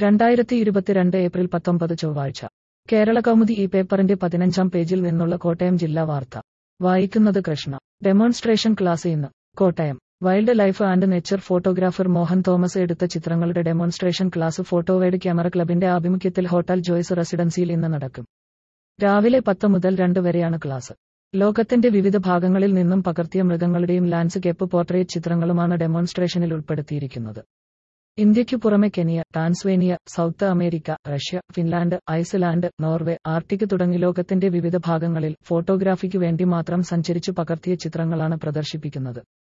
രണ്ടായിരത്തി ഇരുപത്തിരണ്ട് ഏപ്രിൽ പത്തൊമ്പത് ചൊവ്വാഴ്ച കേരള കൗമുദി ഈ പേപ്പറിന്റെ പതിനഞ്ചാം പേജിൽ നിന്നുള്ള കോട്ടയം ജില്ലാ വാർത്ത വായിക്കുന്നത് കൃഷ്ണ ഡെമോൺസ്ട്രേഷൻ ക്ലാസ് ഇന്ന് Kottayam wildlife and nature photographer Mohan Thomas എടുത്ത ചിത്രങ്ങളുടെ ഡെമോൺസ്ട്രേഷൻ ക്ലാസ് ഫോട്ടോവൈഡ് ക്യാമറ ക്ലബിന്റെ ആഭിമുഖ്യത്തിൽ ഹോട്ടൽ ജോയ്സ് റെസിഡൻസിയിൽ ഇന്ന് നടക്കും രാവിലെ പത്ത് മുതൽ രണ്ട് വരെയാണ് ക്ലാസ് ലോകത്തിന്റെ വിവിധ ഭാഗങ്ങളിൽ നിന്നും പകർത്തിയ മൃഗങ്ങളുടെയും ലാൻഡ്സ്കേപ്പ് പോർട്രേറ്റ് ചിത്രങ്ങളുമാണ് ഡെമോൺസ്ട്രേഷനിൽ ഉൾപ്പെടുത്തിയിരിക്കുന്നത് ഇന്ത്യയ്ക്കു പുറമെ Kenya Tanzania South America Russia Finland Iceland Norway Arctic തുടങ്ങി ലോകത്തിന്റെ വിവിധ ഭാഗങ്ങളിൽ ഫോട്ടോഗ്രാഫിക്കു വേണ്ടി മാത്രം സഞ്ചരിച്ചു പകർത്തിയ ചിത്രങ്ങളാണ് പ്രദർശിപ്പിക്കുന്നത്